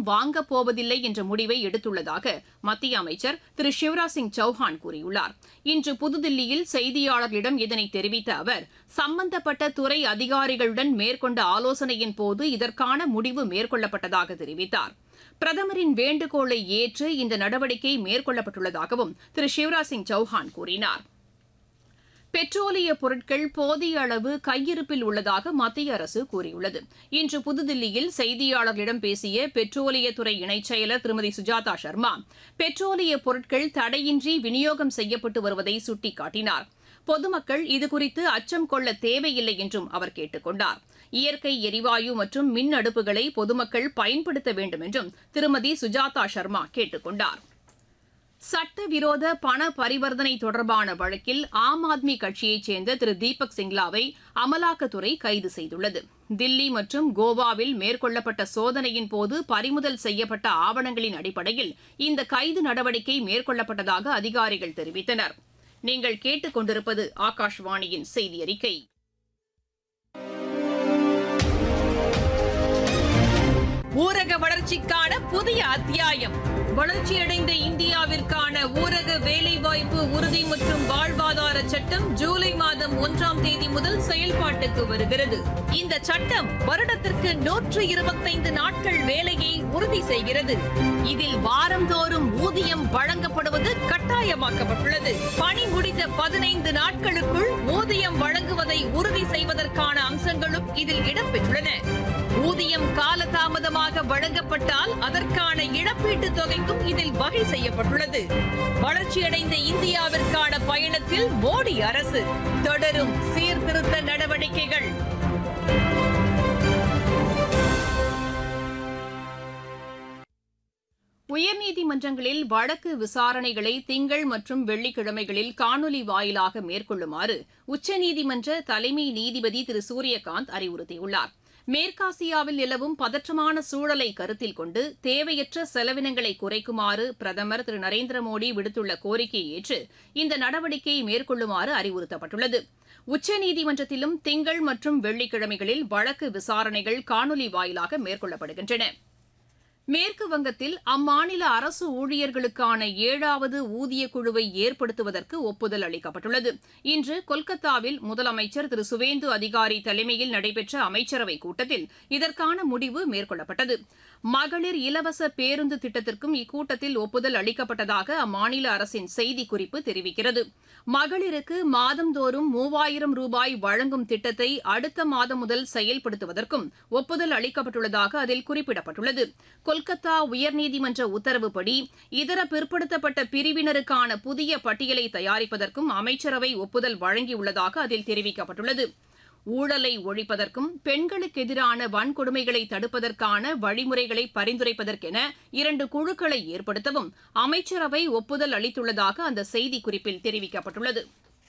வாங்கப் போவதில்லை என்ற முடிவை எடுத்துள்ளதாக மத்திய அமைச்சர் திரு சிவராஜ் சிங் சௌஹான் கூறியுள்ளார் இன்று புதுதில்லியில் செய்தியாளர்களிடம் இதனை தெரிவித்த அவர் சம்பந்தப்பட்ட துறை அதிகாரிகளுடன் மேற்கொண்ட ஆலோசனையின் போது இதற்கான முடிவு மேற்கொள்ளப்பட்டதாக தெரிவித்தார் பிரதமரின் வேண்டுகோளை ஏற்று இந்த நடவடிக்கை மேற்கொள்ளப்பட்டுள்ளதாகவும் திரு சிவராஜ் சிங் சௌஹான் கூறினார் பெட்ரோலிய பொருட்கள் போதிய அளவு கையிருப்பில் உள்ளதாக மத்திய அரசு கூறியுள்ளது இன்று புதுதில்லியில் செய்தியாளர்களிடம் பேசிய பெட்ரோலியத்துறை இணைச் செயலர் திருமதி சுஜாதா சர்மா பெட்ரோலிய பொருட்கள் தடையின்றி விநியோகம் செய்யப்பட்டு வருவதை சுட்டிக்காட்டினார் பொதுமக்கள் இதுகுறித்து அச்சம் கொள்ள தேவையில்லை என்றும் அவர் கேட்டுக் கொண்டார் இயற்கை எரிவாயு மற்றும் மின் அடுப்புகளை பொதுமக்கள் பயன்படுத்த வேண்டும் என்றும் திருமதி சுஜாதா சர்மா கேட்டுக் கொண்டார் சட்டவிரோத பண பரிவர்த்தனை தொடர்பான வழக்கில் ஆம் ஆத்மி கட்சியைச் சேர்ந்த திரு தீபக் சிங்லாவை அமலாக்கத்துறை கைது செய்துள்ளது தில்லி மற்றும் கோவாவில் மேற்கொள்ளப்பட்ட சோதனையின் போது பறிமுதல் செய்யப்பட்ட ஆவணங்களின் அடிப்படையில் இந்த கைது நடவடிக்கை மேற்கொள்ளப்பட்டதாக அதிகாரிகள் தெரிவித்தனர் நீங்கள் கேட்டுக் கொண்டிருப்பது ஆகாஷ்வாணியின் செய்தி அறிக்கை ஊரக வளர்ச்சிக்கான புதிய அத்தியாயம் வளர்ச்சியடைந்த இந்தியாவிற்கான ஊரக வேலைவாய்ப்பு உறுதி மற்றும் வாழ்வாதார சட்டம் ஜூலை மாதம் ஒன்றாம் தேதி முதல் செயல்பாட்டுக்கு வருகிறது இந்த சட்டம் வருடத்திற்கு நூற்று இருபத்தைந்து நாட்கள் வேலையை உறுதி செய்கிறது இதில் வாரந்தோறும் ஊதியம் வழங்கப்படுவது கட்டாயமாக்கப்பட்டுள்ளது பணி முடிந்த பதினைந்து நாட்களுக்குள் ஊதியம் வழங்குவதை உறுதி செய்வதற்கான அம்சங்களும் இதில் இடம்பெற்றுள்ளன ஊதியம் காலதாமதமாக வழங்கப்பட்டால் அதற்கான இழப்பீட்டுத் தொகைக்கும் இதில் வகை செய்யப்பட்டுள்ளது வளர்ச்சியடைந்த இந்தியாவிற்கான பயணத்தில் மோடி அரசு தொடரும் சீர்திருத்த நடவடிக்கைகள் உயர்நீதிமன்றங்களில் வழக்கு விசாரணைகளை திங்கள் மற்றும் வெள்ளிக்கிழமைகளில் காணொலி வாயிலாக மேற்கொள்ளுமாறு உச்சநீதிமன்ற தலைமை நீதிபதி திரு சூரியகாந்த் அறிவுறுத்தியுள்ளார் மேற்காசியாவில் நிலவும் பதற்றமான சூழலை கருத்தில் கொண்டு தேவையற்ற செலவினங்களை குறைக்குமாறு பிரதமர் திரு நரேந்திர மோடி விடுத்துள்ள கோரிக்கையை ஏற்று இந்த நடவடிக்கையை மேற்கொள்ளுமாறு அறிவுறுத்தப்பட்டுள்ளது உச்சநீதிமன்றத்திலும் திங்கள் மற்றும் வெள்ளிக்கிழமைகளில் வழக்கு விசாரணைகள் காணொலி வாயிலாக மேற்கொள்ளப்படுகின்றன மேற்கு வங்கத்தில் அம்மாநில அரசு ஊழியர்களுக்கான ஏழாவது ஊதிய குழுவை ஏற்படுத்துவதற்கு ஒப்புதல் அளிக்கப்பட்டுள்ளது இன்று கொல்கத்தாவில் முதலமைச்சர் திரு சுவேந்து அதிகாரி தலைமையில் நடைபெற்ற அமைச்சரவைக் கூட்டத்தில் இதற்கான முடிவு மேற்கொள்ளப்பட்டது மகளிர் இலவச பேருந்து திட்டத்திற்கும் இக்கூட்டத்தில் ஒப்புதல் அளிக்கப்பட்டதாக அம்மாநில அரசின் செய்திக்குறிப்பு தெரிவிக்கிறது மகளிருக்கு மாதந்தோறும் மூவாயிரம் ரூபாய் வழங்கும் திட்டத்தை அடுத்த மாதம் முதல் செயல்படுத்துவதற்கும் ஒப்புதல் அளிக்கப்பட்டுள்ளதாக அதில் குறிப்பிடப்பட்டுள்ளது கொல்கத்தா உயர்நீதிமன்ற உத்தரவுப்படி இதர பிற்படுத்தப்பட்ட பிரிவினருக்கான புதிய பட்டியலை தயாரிப்பதற்கும் அமைச்சரவை ஒப்புதல் வழங்கியுள்ளதாக அதில் தெரிவிக்கப்பட்டுள்ளது ஊழலை ஒழிப்பதற்கும் பெண்களுக்கு எதிரான வன்கொடுமைகளை தடுப்பதற்கான வழிமுறைகளை பரிந்துரைப்பதற்கென இரண்டு குழுக்களை ஏற்படுத்தவும் அமைச்சரவை ஒப்புதல் அளித்துள்ளதாக அந்த செய்திக்குறிப்பில் தெரிவிக்கப்பட்டுள்ளது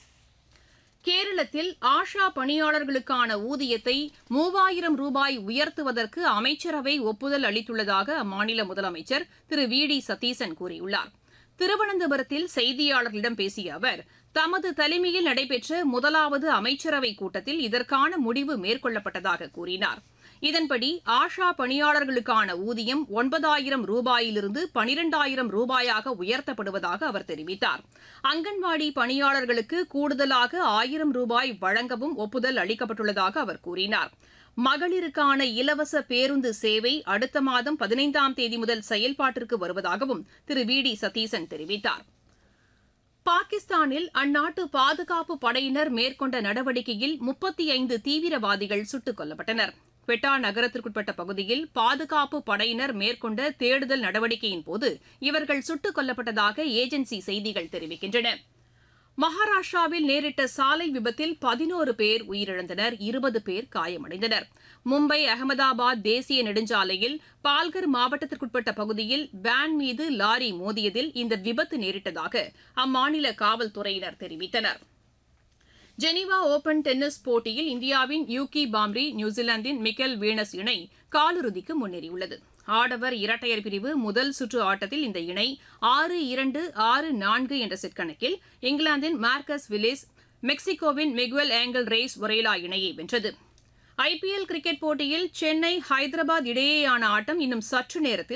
கேரளத்தில் ஆஷா பணியாளர்களுக்கான ஊதியத்தை மூவாயிரம் ரூபாய் உயர்த்துவதற்கு அமைச்சரவை ஒப்புதல் அளித்துள்ளதாக அம்மாநில முதலமைச்சர் திரு வி டி சதீசன் கூறியுள்ளார் திருவனந்தபுரத்தில் செய்தியாளர்களிடம் பேசிய அவர் தமது தலைமையில் நடைபெற்ற முதலாவது அமைச்சரவைக் கூட்டத்தில் இதற்கான முடிவு மேற்கொள்ளப்பட்டதாக கூறினார் இதன்படி ஆஷா பணியாளர்களுக்கான ஊதியம் ஒன்பதாயிரம் ரூபாயிலிருந்து பனிரெண்டாயிரம் ரூபாயாக உயர்த்தப்படுவதாக அவர் தெரிவித்தார் அங்கன்வாடி பணியாளர்களுக்கு கூடுதலாக ஆயிரம் ரூபாய் வழங்கவும் ஒப்புதல் அளிக்கப்பட்டுள்ளதாக அவர் கூறினார் மகளிருக்கான இலவச பேருந்து சேவை அடுத்த மாதம் பதினைந்தாம் தேதி முதல் செயல்பாட்டிற்கு வருவதாகவும் திரு வி டி சதீசன் தெரிவித்தார் பாகிஸ்தானில் அந்நாட்டு பாதுகாப்பு படையினர் மேற்கொண்ட நடவடிக்கையில் முப்பத்தி ஐந்து தீவிரவாதிகள் சுட்டுக் கொல்லப்பட்டனர் பெட்டா நகரத்திற்குட்பட்ட பகுதியில் பாதுகாப்பு படையினர் மேற்கொண்ட தேடுதல் நடவடிக்கையின் போது இவர்கள் சுட்டுக் கொல்லப்பட்டதாக ஏஜென்சி செய்திகள் தெரிவிக்கின்றன மகாராஷ்டிராவில் நேரிட்ட சாலை விபத்தில் பதினோரு பேர் உயிரிழந்தனர் இருபது பேர் காயமடைந்தனர் மும்பை அகமதாபாத் தேசிய நெடுஞ்சாலையில் பால்கர் மாவட்டத்திற்குட்பட்ட பகுதியில் வேன் மீது லாரி மோதியதில் இந்த விபத்து நேரிட்டதாக அம்மாநில காவல்துறையினர் தெரிவித்தனர் ஜெனீவா ஓபன் டென்னிஸ் போட்டியில் இந்தியாவின் யூகி பாம்ரி நியூசிலாந்தின் மிக்கேல் வீனஸ் இணை காலிறுதிக்கு முன்னேறியுள்ளது ஆடவர் இரட்டையர் பிரிவு முதல் சுற்று ஆட்டத்தில் இந்த இணை ஆறு இரண்டு ஆறு நான்கு என்ற செட் கணக்கில் இங்கிலாந்தின் மார்க்கஸ் வில்லிஸ் மெக்சிகோவின் மிகுவல் ஆங்கல் ரேஸ் ஒரேலா இணையை வென்றது ஐபிஎல் கிரிக்கெட் போட்டியில் சென்னை ஹைதராபாத் இடையேயான ஆட்டம் இன்னும் சற்று நேரத்தில்